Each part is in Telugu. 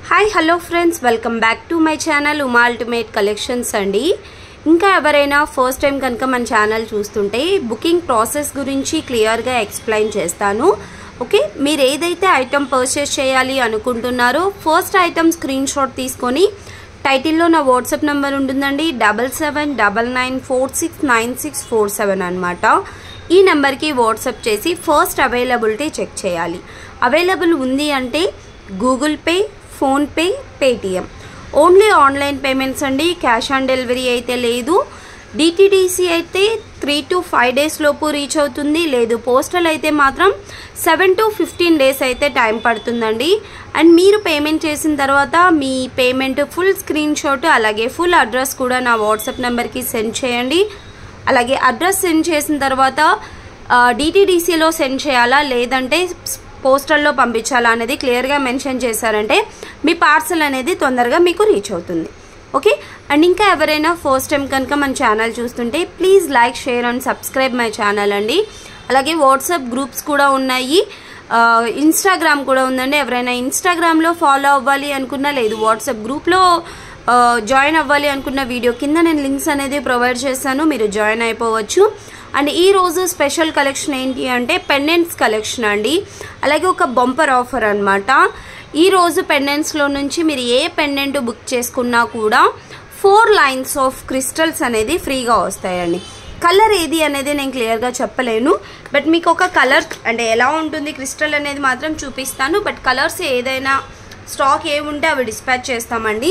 hi hello friends welcome back to my channel Uma ultimate collections అండి ఇంకా ఎవరైనా ఫస్ట్ టైం కనుక మన ఛానల్ చూస్తుంటే బుకింగ్ ప్రాసెస్ గురించి క్లియర్గా ఎక్స్ప్లెయిన్ చేస్తాను ఓకే మీరు ఏదైతే ఐటమ్ పర్చేస్ చేయాలి అనుకుంటున్నారో ఫస్ట్ ఐటమ్ స్క్రీన్ షాట్ తీసుకొని టైటిల్లో నా వాట్సాప్ నెంబర్ ఉంటుందండి double seven double nine four six nine six four seven అనమాట ఈ నెంబర్కి వాట్సాప్ చేసి ఫస్ట్ అవైలబిలిటీ చెక్ చేయాలి అవైలబుల్ ఉంది అంటే Google Pay PhonePe Paytm only online payments అండి క్యాష్ ఆన్ డెలివరీ అయితే లేదు డిటిడిసి అయితే త్రీ టు ఫైవ్ డేస్ లోపు రీచ్ అవుతుంది లేదు పోస్టల్ అయితే మాత్రం సెవెన్ టు ఫిఫ్టీన్ డేస్ అయితే టైం పడుతుందండి అండ్ మీరు పేమెంట్ చేసిన తర్వాత మీ పేమెంట్ ఫుల్ స్క్రీన్ షాట్ అలాగే ఫుల్ అడ్రస్ కూడా నా వాట్సాప్ నెంబర్కి సెండ్ చేయండి అలాగే అడ్రస్ సెండ్ చేసిన తర్వాత డిటీడీసీలో సెండ్ చేయాలా లేదంటే పోస్టల్లో పంపించాలా అనేది క్లియర్గా మెన్షన్ చేశారంటే మీ పార్సల్ అనేది తొందరగా మీకు రీచ్ అవుతుంది ఓకే అండ్ ఇంకా ఎవరైనా ఫస్ట్ టైం కనుక మన ఛానల్ చూస్తుంటే please like share and subscribe my channel అండి అలాగే వాట్సాప్ గ్రూప్స్ కూడా ఉన్నాయి ఇన్స్టాగ్రామ్ కూడా ఉందండి ఎవరైనా ఇన్స్టాగ్రామ్లో ఫాలో అవ్వాలి అనుకున్నా లేదు వాట్సాప్ గ్రూప్లో జాయిన్ అవ్వాలి అనుకున్న వీడియో కింద నేను లింక్స్ అనేది ప్రొవైడ్ చేస్తాను మీరు జాయిన్ అయిపోవచ్చు అండ్ ఈ రోజు స్పెషల్ కలెక్షన్ ఏంటి అంటే పెండెంట్స్ కలెక్షన్ అండి అలాగే ఒక బంపర్ ఆఫర్ అనమాట ఈ రోజు పెండెంట్స్లో నుంచి మీరు ఏ పెండెంట్ బుక్ చేసుకున్నా కూడా ఫోర్ లైన్స్ ఆఫ్ క్రిస్టల్స్ అనేది ఫ్రీగా వస్తాయండి కలర్ ఏది అనేది నేను క్లియర్గా చెప్పలేను బట్ మీకు ఒక కలర్ అంటే ఎలా ఉంటుంది క్రిస్టల్ అనేది మాత్రం చూపిస్తాను బట్ కలర్స్ ఏదైనా స్టాక్ ఏముంటే అవి డిస్పాచ్ చేస్తామండి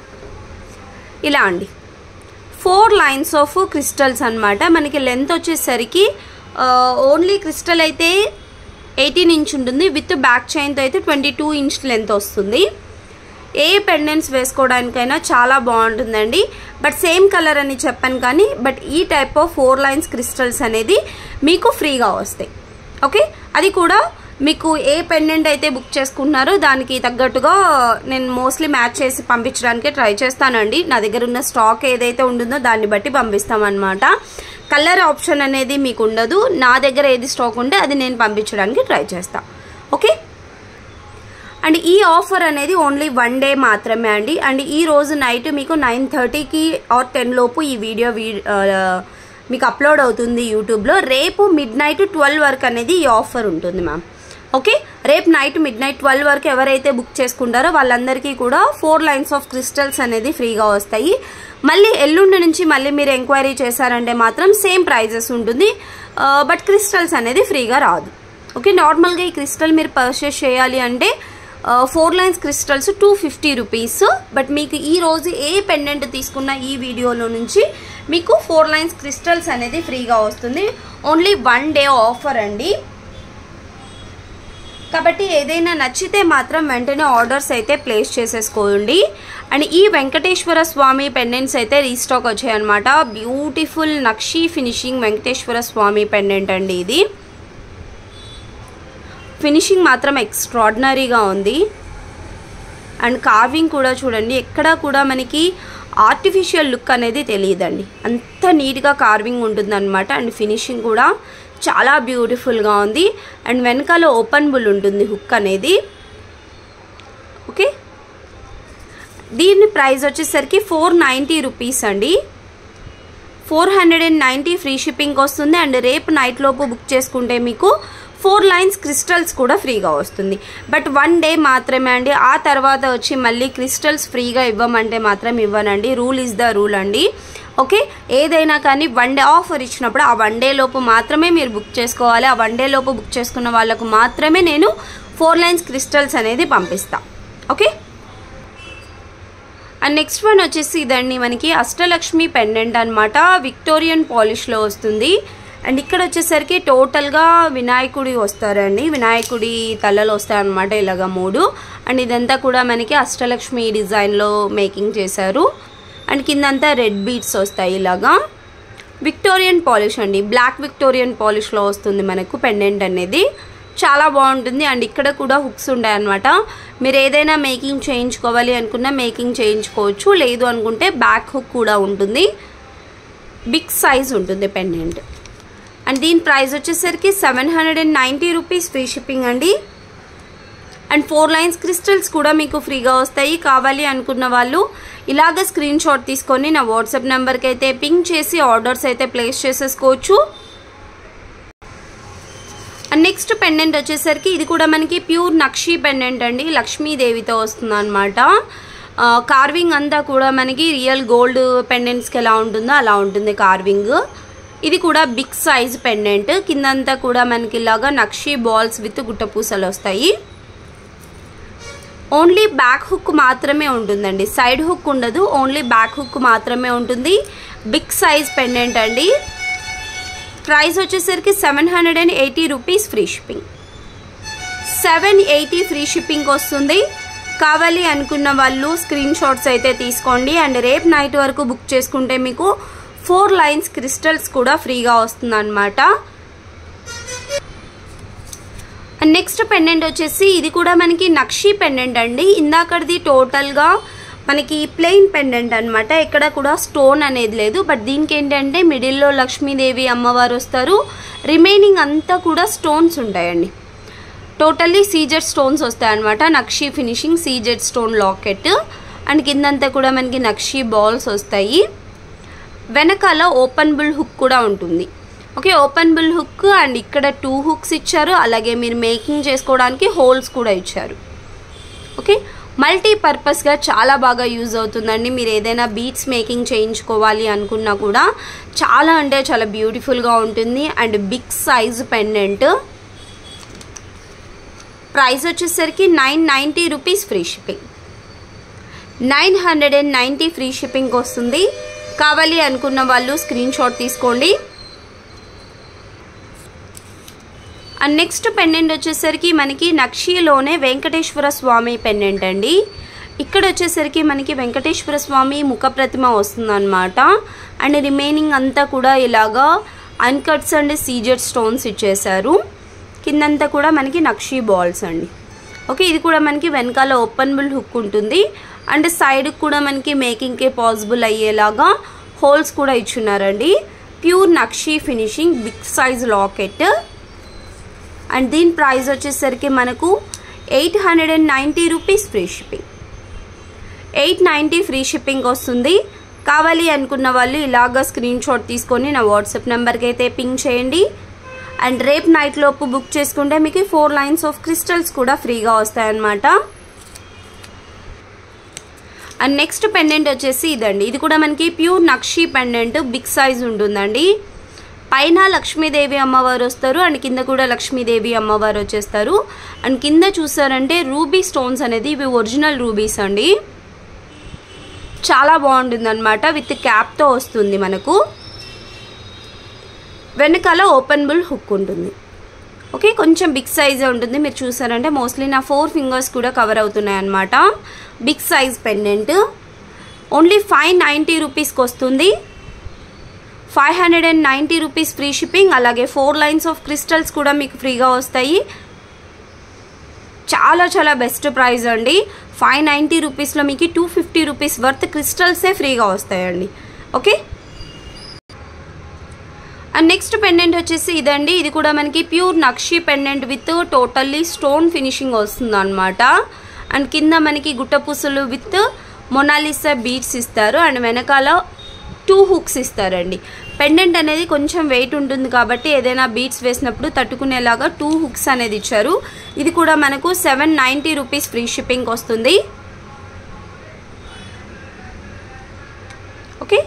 ఇలా అండి ఫోర్ లైన్స్ ఆఫ్ క్రిస్టల్స్ అనమాట మనకి లెంత్ వచ్చేసరికి ఓన్లీ క్రిస్టల్ అయితే ఎయిటీన్ ఇంచ్ ఉంటుంది విత్ బ్యాక్ చైన్తో అయితే ట్వంటీ టూ ఇంచ్ లెంత్ వస్తుంది ఏ పెండెంట్స్ వేసుకోవడానికైనా చాలా బాగుంటుందండి బట్ సేమ్ కలర్ అని చెప్పాను కానీ బట్ ఈ type of four lines crystals అనేది మీకు ఫ్రీగా వస్తాయి ఓకే అది కూడా మీకు ఏ పెండెంట్ అయితే బుక్ చేసుకుంటున్నారో దానికి తగ్గట్టుగా నేను మోస్ట్లీ మ్యాచ్ చేసి పంపించడానికి ట్రై చేస్తానండి నా దగ్గర ఉన్న స్టాక్ ఏదైతే ఉంటుందో దాన్ని బట్టి పంపిస్తామన్నమాట కలర్ ఆప్షన్ అనేది మీకు ఉండదు నా దగ్గర ఏది స్టాక్ ఉంటే అది నేను పంపించడానికి ట్రై చేస్తా ఓకే అండ్ ఈ ఆఫర్ అనేది ఓన్లీ వన్ డే మాత్రమే అండి అండ్ ఈ రోజు నైట్ మీకు నైన్ థర్టీకి ఆర్ టెన్ లోపు ఈ వీడియో మీకు అప్లోడ్ అవుతుంది యూట్యూబ్లో రేపు మిడ్ నైట్ ట్వెల్వ్ వరకు అనేది ఈ ఆఫర్ ఉంటుంది మ్యామ్ ఓకే రేపు నైట్ మిడ్ నైట్ ట్వెల్వ్ వరకు ఎవరైతే బుక్ చేసుకుంటారో వాళ్ళందరికీ కూడా ఫోర్ లైన్స్ ఆఫ్ క్రిస్టల్స్ అనేది ఫ్రీగా వస్తాయి మళ్ళీ ఎల్లుండి నుంచి మళ్ళీ మీరు ఎంక్వైరీ చేశారంటే మాత్రం సేమ్ ప్రైజెస్ ఉంటుంది బట్ క్రిస్టల్స్ అనేది ఫ్రీగా రాదు ఓకే నార్మల్గా ఈ క్రిస్టల్ మీరు పర్చేస్ చేయాలి అంటే four lines crystals two fifty rupees but మీకు ఈ రోజు ఏ పెండెంట్ తీసుకున్న ఈ వీడియోలో నుంచి మీకు ఫోర్ లైన్స్ క్రిస్టల్స్ అనేది ఫ్రీగా వస్తుంది ఓన్లీ వన్ డే ఆఫర్ అండి కాబట్టి ఏదైనా నచ్చితే మాత్రం వెంటనే ఆర్డర్స్ అయితే ప్లేస్ చేసేసుకోండి అండ్ ఈ వెంకటేశ్వర స్వామి పెండెంట్స్ అయితే రీస్టాక్ వచ్చాయన్నమాట beautiful nakshi finishing Venkateswara Swamy pendant అండి ఇది ఫినిషింగ్ మాత్రం ఎక్స్ట్రాడినరీగా ఉంది అండ్ కార్వింగ్ కూడా చూడండి ఎక్కడా కూడా మనకి ఆర్టిఫిషియల్ లుక్ అనేది తెలియదండి అంత నీట్గా కార్వింగ్ ఉంటుందన్నమాట అండ్ ఫినిషింగ్ కూడా చాలా బ్యూటిఫుల్గా ఉంది అండ్ వెనకాల ఓపెన్ బుల్ ఉంటుంది హుక్ అనేది ఓకే దీని ప్రైస్ వచ్చేసరికి ఫోర్ నైంటీ రూపీస్ అండి four hundred and ninety free shipping వస్తుంది అండ్ రేపు నైట్ లోపు బుక్ చేసుకుంటే మీకు ఫోర్ లైన్స్ క్రిస్టల్స్ కూడా ఫ్రీగా వస్తుంది బట్ వన్ డే మాత్రమే అండి ఆ తర్వాత వచ్చి మళ్ళీ క్రిస్టల్స్ ఫ్రీగా ఇవ్వమంటే మాత్రం ఇవ్వనండి రూల్ ఇస్ ద రూల్ అండి ఓకే ఏదైనా కానీ వన్ డే ఆఫర్ ఇచ్చినప్పుడు ఆ వన్ డే లోపు మాత్రమే మీరు బుక్ చేసుకోవాలి ఆ వన్ డే లోపు బుక్ చేసుకున్న వాళ్ళకు మాత్రమే నేను ఫోర్ లైన్స్ క్రిస్టల్స్ అనేది పంపిస్తా ఓకే అండ్ నెక్స్ట్ వన్ వచ్చేసి ఇదండి మనకి అష్టలక్ష్మి పెండెంట్ అనమాట విక్టోరియన్ పాలిష్లో వస్తుంది అండ్ ఇక్కడ వచ్చేసరికి టోటల్గా వినాయకుడి వస్తారండి వినాయకుడి తలలు వస్తాయన్నమాట ఇలాగ మూడు అండ్ ఇదంతా కూడా మనకి అష్టలక్ష్మి డిజైన్లో మేకింగ్ చేశారు అండ్ కిందంతా రెడ్ బీట్స్ వస్తాయి ఇలాగా విక్టోరియన్ పాలిష్ అండి బ్లాక్ విక్టోరియన్ పాలిష్లో వస్తుంది మనకు పెండెంట్ అనేది చాలా బాగుంటుంది అండ్ ఇక్కడ కూడా హుక్స్ ఉంటాయన్నమాట మీరు ఏదైనా మేకింగ్ చేయించుకోవాలి అనుకున్నా మేకింగ్ చేయించుకోవచ్చు లేదు అనుకుంటే బ్యాక్ హుక్ కూడా ఉంటుంది బిగ్ సైజ్ ఉంటుంది పెండెంట్ అండ్ దీని ప్రైస్ వచ్చేసరికి seven hundred and ninety rupees free shipping అండి అండ్ ఫోర్ లైన్స్ క్రిస్టల్స్ కూడా మీకు ఫ్రీగా వస్తాయి కావాలి అనుకున్న వాళ్ళు ఇలాగ స్క్రీన్ షాట్ తీసుకొని నా వాట్సాప్ నెంబర్కి అయితే పింక్ చేసి ఆర్డర్స్ అయితే ప్లేస్ చేసేసుకోవచ్చు అండ్ నెక్స్ట్ పెండెంట్ వచ్చేసరికి ఇది కూడా మనకి ప్యూర్ నక్షి పెండెంట్ అండి లక్ష్మీదేవితో వస్తుంది అనమాట కార్వింగ్ అంతా కూడా మనకి రియల్ గోల్డ్ పెండెంట్స్కి ఎలా ఉంటుందో అలా ఉంటుంది కార్వింగ్ ఇది కూడా బిగ్ సైజ్ పెండెంట్ కిందంతా కూడా మనకి ఇలాగా నక్షి బాల్స్ విత్ గుట్టపూసలు వస్తాయి ఓన్లీ బ్యాక్ హుక్ మాత్రమే ఉంటుందండి సైడ్ హుక్ ఉండదు ఓన్లీ బ్యాక్ హుక్ మాత్రమే ఉంటుంది బిగ్ సైజ్ పెండెంట్ అండి ప్రైస్ వచ్చేసరికి seven hundred and eighty rupees free shipping seven eighty free shipping వస్తుంది కావాలి అనుకున్న వాళ్ళు స్క్రీన్ షాట్స్ అయితే తీసుకోండి అండ్ రేపు నైట్ వరకు బుక్ చేసుకుంటే మీకు ఫోర్ లైన్స్ క్రిస్టల్స్ కూడా ఫ్రీగా వస్తుంది అనమాట అండ్ నెక్స్ట్ పెండెంట్ వచ్చేసి ఇది కూడా మనకి నక్షి పెండెంట్ అండి ఇందాకది టోటల్గా మనకి ప్లెయిన్ పెండెంట్ అనమాట ఎక్కడ కూడా స్టోన్ అనేది లేదు బట్ దీనికి ఏంటంటే మిడిల్లో లక్ష్మీదేవి అమ్మవారు వస్తారు రిమైనింగ్ అంతా కూడా స్టోన్స్ ఉంటాయండి టోటల్లీ సీజెడ్ స్టోన్స్ వస్తాయి అనమాట nakshi finishing CZ stone locket and కిందంతా కూడా మనకి నక్షి బాల్స్ వస్తాయి వెనకాల ఓపెన్ బుల్ హుక్ కూడా ఉంటుంది okay open bull hook and ఇక్కడ టూ హుక్స్ ఇచ్చారు అలాగే మీరు మేకింగ్ చేసుకోవడానికి హోల్స్ కూడా ఇచ్చారు ఓకే మల్టీపర్పస్గా చాలా బాగా యూజ్ అవుతుందండి మీరు ఏదైనా బీట్స్ మేకింగ్ చేయించుకోవాలి అనుకున్నా కూడా చాలా అంటే చాలా బ్యూటిఫుల్గా ఉంటుంది and big size pendant price వచ్చేసరికి nine ninety rupees free shipping nine hundred and ninety free shipping వస్తుంది కావాలి అనుకున్న వాళ్ళు స్క్రీన్ షాట్ తీసుకోండి అండ్ నెక్స్ట్ పెండెంట్ వచ్చేసరికి మనకి నక్షిలోనే వెంకటేశ్వర స్వామి పెండెంట్ అండి ఇక్కడ వచ్చేసరికి మనకి వెంకటేశ్వర స్వామి ముఖ ప్రతిమ వస్తుందన్నమాట అండ్ రిమైనింగ్ అంతా కూడా ఇలాగా అన్కట్స్ అండ్ సీజెడ్ స్టోన్స్ ఇచ్చేసారు కిందంతా కూడా మనకి నక్షి బాల్స్ అండి ఓకే ఇది కూడా మనకి వెనకాల ఓపెన్ బుల్ హుక్ ఉంటుంది అండ్ సైడ్ కూడా మనకి మేకింగ్కి పాసిబుల్ అయ్యేలాగా హోల్స్ కూడా ఇచ్చున్నారండి pure nakshi finishing big size locket and దీని ప్రైస్ వచ్చేసరికి మనకు eight hundred and ninety rupees free shipping eight ninety free shipping వస్తుంది కావాలి అనుకున్న వాళ్ళు ఇలాగ స్క్రీన్ షాట్ తీసుకొని నా వాట్సాప్ నెంబర్కి అయితే పింక్ చేయండి అండ్ రేపు నైట్ లోపు బుక్ చేసుకుంటే మీకు ఫోర్ లైన్స్ ఆఫ్ క్రిస్టల్స్ కూడా ఫ్రీగా వస్తాయన్నమాట అండ్ నెక్స్ట్ పెండెంట్ వచ్చేసి ఇదండి ఇది కూడా మనకి pure nakshi pendant big size ఉంటుందండి పైన లక్ష్మీదేవి అమ్మవారు వస్తారు అండ్ కింద కూడా లక్ష్మీదేవి అమ్మవారు వచ్చేస్తారు అండ్ కింద చూసారంటే రూబీ స్టోన్స్ అనేది ఇవి ఒరిజినల్ రూబీస్ అండి చాలా బాగుంటుంది అనమాట విత్ క్యాప్తో వస్తుంది మనకు వెనకాల ఓపెన్ బుల్ హుక్ ఉంటుంది ఓకే కొంచెం బిగ్ సైజే ఉంటుంది మీరు చూసారంటే మోస్ట్లీ నా ఫోర్ ఫింగర్స్ కూడా కవర్ అవుతున్నాయి అనమాట big size pendant only five ninety రూపీస్కి వస్తుంది five hundred and ninety rupees free shipping అలాగే ఫోర్ లైన్స్ ఆఫ్ క్రిస్టల్స్ కూడా మీకు ఫ్రీగా వస్తాయి చాలా చాలా బెస్ట్ ప్రైస్ అండి ఫైవ్ నైంటీ రూపీస్లో మీకు టూ ఫిఫ్టీ రూపీస్ వర్త్ క్రిస్టల్సే ఫ్రీగా వస్తాయండి ఓకే అండ్ నెక్స్ట్ పెండెంట్ వచ్చేసి ఇదండి ఇది కూడా మనకి pure nakshi pendant with totally stone finishing వస్తుంది అనమాట అండ్ కింద మనకి గుట్టపూసలు విత్ మొనాలిసా బీడ్స్ ఇస్తారు అండ్ వెనకాల టూ హుక్స్ ఇస్తారండి పెండెంట్ అనేది కొంచెం వెయిట్ ఉంటుంది కాబట్టి ఏదైనా బీట్స్ వేసినప్పుడు తట్టుకునేలాగా టూ హుక్స్ అనేది ఇచ్చారు ఇది కూడా మనకు seven ninety rupees free shipping వస్తుంది ఓకే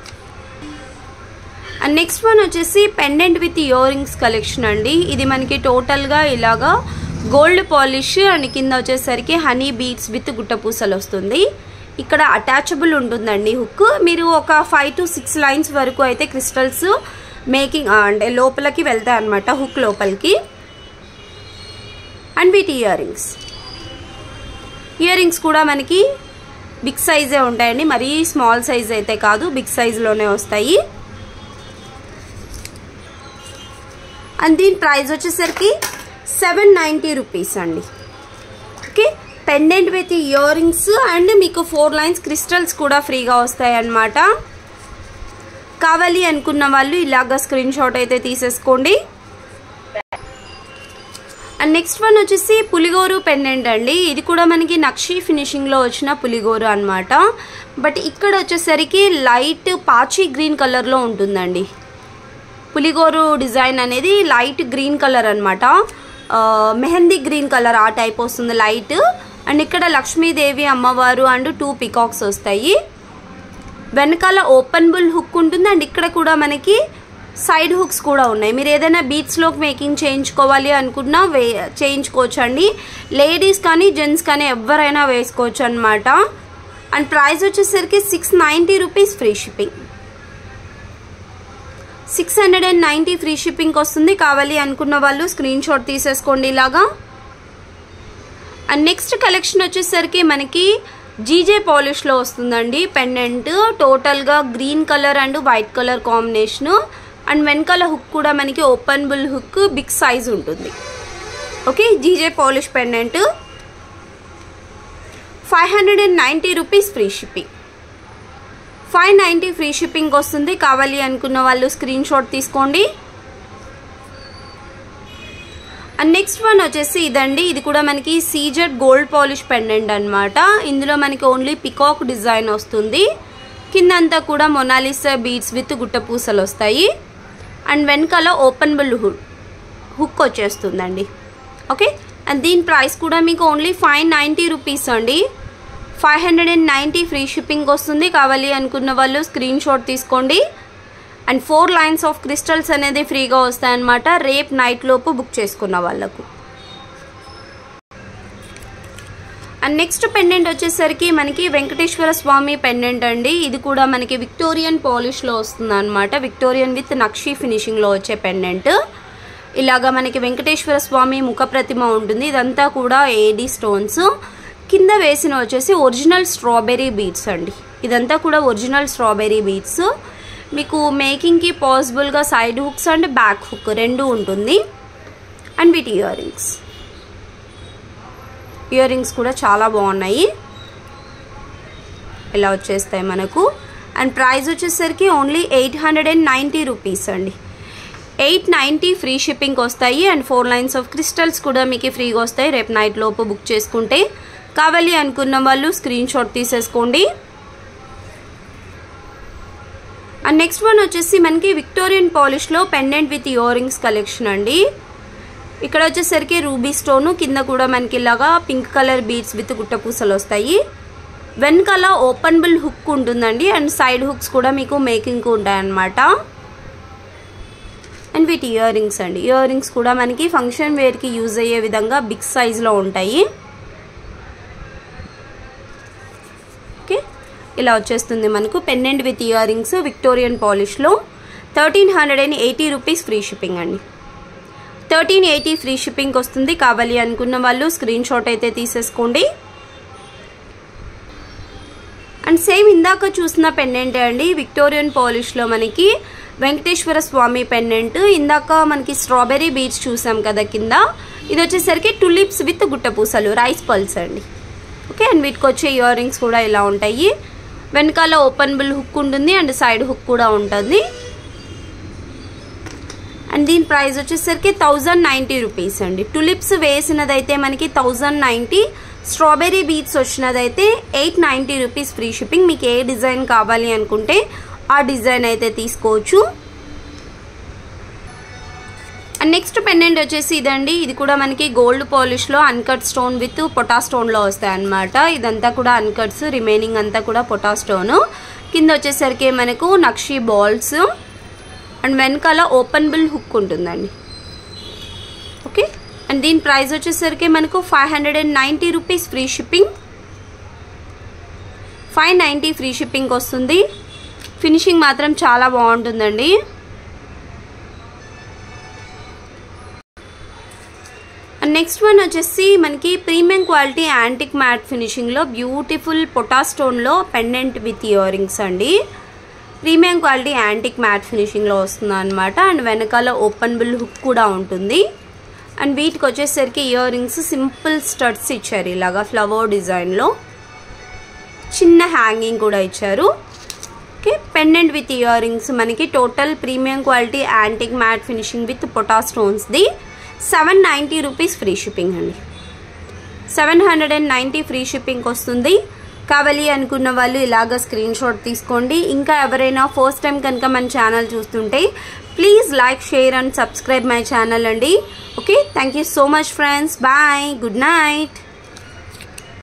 అండ్ నెక్స్ట్ వన్ వచ్చేసి pendant with ear rings collection అండి ఇది మనకి టోటల్గా ఇలాగా గోల్డ్ పాలిష్ అండ్ కింద వచ్చేసరికి హనీ బీట్స్ విత్ గుట్టపూసలు వస్తుంది ఇక్కడ అటాచబుల్ ఉంటుందండి హుక్ మీరు ఒక ఫైవ్ టు సిక్స్ లైన్స్ వరకు అయితే క్రిస్టల్స్ మేకింగ్ అంటే లోపలికి వెళ్తాయి అనమాట హుక్ లోపలికి అండ్ వీటి ఇయర్ రింగ్స్ ఇయర్ రింగ్స్ కూడా మనకి బిగ్ సైజే ఉంటాయండి మరీ స్మాల్ సైజ్ అయితే కాదు బిగ్ సైజ్లోనే వస్తాయి అండ్ దీని ప్రైస్ వచ్చేసరికి సెవెన్ నైంటీ రూపీస్ అండి okay pendant with year rings and మీకు ఫోర్ లైన్స్ క్రిస్టల్స్ కూడా ఫ్రీగా వస్తాయి అన్నమాట కావాలి అనుకున్న వాళ్ళు ఇలాగ స్క్రీన్ షాట్ అయితే తీసేసుకోండి అండ్ నెక్స్ట్ వన్ వచ్చేసి పులిగోరు పెండెంట్ అండి ఇది కూడా మనకి నక్షి ఫినిషింగ్లో వచ్చిన పులిగోరు అనమాట బట్ ఇక్కడ వచ్చేసరికి లైట్ పాచి గ్రీన్ కలర్లో ఉంటుందండి పులిగోరు డిజైన్ అనేది లైట్ గ్రీన్ కలర్ అనమాట మెహందీ గ్రీన్ కలర్ ఆ టైప్ వస్తుంది లైట్ అండ్ ఇక్కడ లక్ష్మీదేవి అమ్మవారు అండ్ టూ పికాక్స్ వస్తాయి వెనకాల ఓపెనబుల్ హుక్ ఉంటుంది అండ్ ఇక్కడ కూడా మనకి సైడ్ హుక్స్ కూడా ఉన్నాయి మీరు ఏదైనా బీట్స్లోకి మేకింగ్ చేయించుకోవాలి అనుకున్నా వే చేయించుకోవచ్చు అండి లేడీస్ కానీ జెంట్స్ కానీ ఎవరైనా వేసుకోవచ్చు అనమాట అండ్ ప్రైస్ వచ్చేసరికి six ninety rupees free shipping six hundred and ninety free shipping వస్తుంది కావాలి అనుకున్న వాళ్ళు స్క్రీన్ షాట్ తీసేసుకోండి ఇలాగా అండ్ నెక్స్ట్ కలెక్షన్ వచ్చేసరికి మనకి జీజే పాలిష్లో వస్తుందండి పెండెంట్ టోటల్గా green colour and white colour combination and వెనకాల హుక్ కూడా మనకి ఓపెనబుల్ హుక్ బిగ్ సైజ్ ఉంటుంది okay GJ polish pendant five hundred and ninety rupees free shipping five ninety free shipping వస్తుంది కావాలి అనుకున్న వాళ్ళు స్క్రీన్ షాట్ తీసుకోండి అండ్ నెక్స్ట్ వన్ వచ్చేసి ఇదండి ఇది కూడా మనకి సీజెడ్ గోల్డ్ పాలిష్ పెండెంట్ అనమాట ఇందులో మనకి ఓన్లీ పికాక్ డిజైన్ వస్తుంది కిందంతా కూడా మొనాలిసా బీడ్స్ విత్ గుట్టపూసలు వస్తాయి అండ్ వెనకాల ఓపెనబుల్ హుడ్ హుక్ వచ్చేస్తుందండి ఓకే అండ్ దీని ప్రైస్ కూడా మీకు ఓన్లీ ఫైవ్ నైంటీ రూపీస్ అండి five hundred and ninety free shipping వస్తుంది కావాలి అనుకున్న వాళ్ళు స్క్రీన్ షాట్ తీసుకోండి and four lines of crystals అనేది ఫ్రీగా వస్తాయన్నమాట రేపు నైట్ లోపు బుక్ చేసుకున్న వాళ్ళకు అండ్ నెక్స్ట్ పెండెంట్ వచ్చేసరికి మనకి వెంకటేశ్వర స్వామి పెండెంట్ అండి ఇది కూడా మనకి విక్టోరియన్ పాలిష్లో వస్తుంది అనమాట విక్టోరియన్ విత్ నక్షి ఫినిషింగ్లో వచ్చే పెండెంట్ ఇలాగా మనకి వెంకటేశ్వర స్వామి ముఖ ప్రతిమ ఉంటుంది ఇదంతా కూడా ఏడి స్టోన్స్ కింద వేసిన వచ్చేసి ఒరిజినల్ స్ట్రాబెర్రీ బీట్స్ అండి ఇదంతా కూడా ఒరిజినల్ స్ట్రాబెర్రీ బీట్స్ మీకు మేకింగ్కి పాసిబుల్గా side hooks and back hook రెండు ఉంటుంది అండ్ వీటి ఇయర్ రింగ్స్ ఇయర్ రింగ్స్ కూడా చాలా బాగున్నాయి ఇలా వచ్చేస్తాయి మనకు అండ్ ప్రైస్ వచ్చేసరికి only eight hundred and ninety rupees అండి ఎయిట్ నైంటీ ఫ్రీ షిప్పింగ్ వస్తాయి and four lines of crystals కూడా మీకు ఫ్రీగా వస్తాయి రేపు నైట్ లోపు బుక్ చేసుకుంటే కావాలి అనుకున్న వాళ్ళు స్క్రీన్ షాట్ తీసేసుకోండి అండ్ నెక్స్ట్ వన్ వచ్చేసి మనకి విక్టోరియన్ పాలిష్లో pendant with ear rings collection అండి ఇక్కడ వచ్చేసరికి రూబీ స్టోను కింద కూడా మనకి ఇలాగా పింక్ కలర్ బీడ్స్ విత్ గుట్టపూసలు వస్తాయి వెనకాల ఓపెనబుల్ హుక్ ఉంటుందండి అండ్ సైడ్ హుక్స్ కూడా మీకు మేకింగ్ ఉంటాయన్నమాట అండ్ వీటి ఇయర్ రింగ్స్ అండి ఇయర్ రింగ్స్ కూడా మనకి ఫంక్షన్ వేర్కి యూజ్ అయ్యే విధంగా బిగ్ సైజ్లో ఉంటాయి ఓకే ఇలా వచ్చేస్తుంది మనకు pendant with year rings Victorian పాలిష్లో thirteen hundred and eighty rupees free shipping అండి థర్టీన్ ఎయిటీ ఫ్రీ షిప్పింగ్ వస్తుంది కావాలి అనుకున్న వాళ్ళు స్క్రీన్ షాట్ అయితే తీసేసుకోండి అండ్ సేమ్ ఇందాక చూసిన పెండెంట్ అండి విక్టోరియన్ పాలిష్లో మనకి వెంకటేశ్వర స్వామి పెండెంట్ ఇందాక మనకి స్ట్రాబెర్రీ బీచ్ చూసాం కదా కింద ఇది వచ్చేసరికి టులిప్స్ విత్ గుట్టపూసలు రైస్ పల్స్ అండి ఓకే అండ్ వీటికి వచ్చే ఇయర్ రింగ్స్ కూడా ఇలా ఉంటాయి వెనకాల ఓపెనబుల్ హుక్ ఉంటుంది అండ్ సైడ్ హుక్ కూడా ఉంటుంది అండ్ దీని ప్రైస్ వచ్చేసరికి థౌజండ్ నైంటీ రూపీస్ అండి టులిప్స్ వేసినదైతే మనకి థౌజండ్ నైంటీ స్ట్రాబెర్రీ బీట్స్ వచ్చినదైతే eight ninety rupees free shipping మీకు ఏ డిజైన్ కావాలి అనుకుంటే ఆ డిజైన్ అయితే తీసుకోవచ్చు అండ్ నెక్స్ట్ పెండెంట్ వచ్చేసి ఇదండి ఇది కూడా మనకి గోల్డ్ పాలిష్లో అన్కట్ స్టోన్ విత్ పొటా స్టోన్లో వస్తాయి అనమాట ఇదంతా కూడా అన్కట్స్ రిమైనింగ్ అంతా కూడా పొటా స్టోన్ కింద వచ్చేసరికి మనకు నక్షి బాల్స్ అండ్ వెనకాల ఓపెనబుల్ హుక్ ఉంటుందండి ఓకే అండ్ దీని ప్రైస్ వచ్చేసరికి మనకు five hundred and ninety rupees free shipping five ninety free shipping వస్తుంది ఫినిషింగ్ మాత్రం చాలా బాగుంటుందండి అండ్ నెక్స్ట్ వన్ వచ్చేసి మనకి ప్రీమియం క్వాలిటీ యాంటిక్ మ్యాట్ ఫినిషింగ్లో బ్యూటిఫుల్ పొటా స్టోన్లో పెండెంట్ విత్ ఇయర్ రింగ్స్ అండి ప్రీమియం క్వాలిటీ యాంటిక్ మ్యాట్ ఫినిషింగ్లో వస్తుంది అనమాట అండ్ వెనకాల ఓపెనబుల్ హుక్ కూడా ఉంటుంది అండ్ వీటికి వచ్చేసరికి ఇయర్ రింగ్స్ సింపుల్ స్టడ్స్ ఇచ్చారు ఇలాగా ఫ్లవర్ డిజైన్లో చిన్న హ్యాంగింగ్ కూడా ఇచ్చారు okay pendant with year rings మనకి total premium quality antique matte finishing with పొటా స్టోన్స్ది seven ninety rupees free shipping అండి seven hundred and ninety free shipping వస్తుంది కావాలి అనుకున్న వాళ్ళు ఇలాగ స్క్రీన్ షాట్ తీసుకోండి ఇంకా ఎవరైనా ఫస్ట్ టైం కనుక మన ఛానల్ చూస్తుంటే please like share and subscribe my channel అండి okay thank you so much friends bye good night